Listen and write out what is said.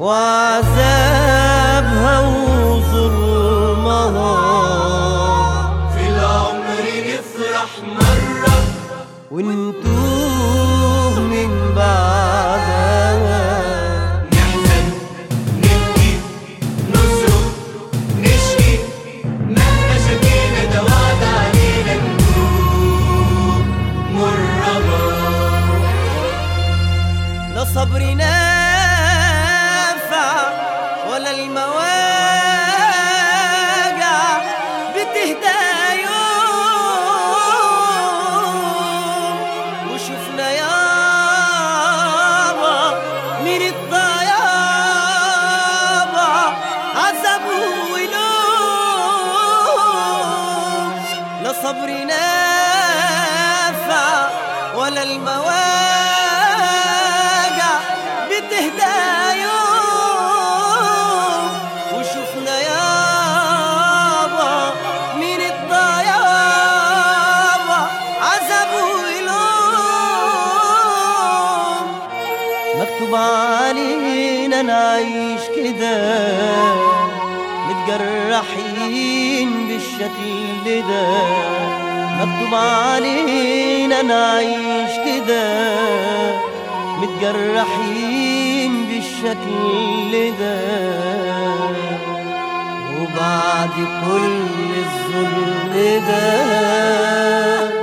وعذابها وظلمها في العمر نفرح مرة ونتوه من بعدها نحزن نبكي نصرخ نشكي مهما شكينا ده وعد علينا نكون مرة لا صبر نافع ولا المواجع بتهدى يوم وشفنا يابا من الضيابة عذاب ولوم لا صبر نافع ولا المواجع بتهدى يوم وشفنا يابا من الضيابة عذاب ولوم مكتوب علينا نعيش كده متجرحين بالشكل ده مكتوب علينا نعيش كده متجرحين بالشكل ده وبعد كل الظلم ده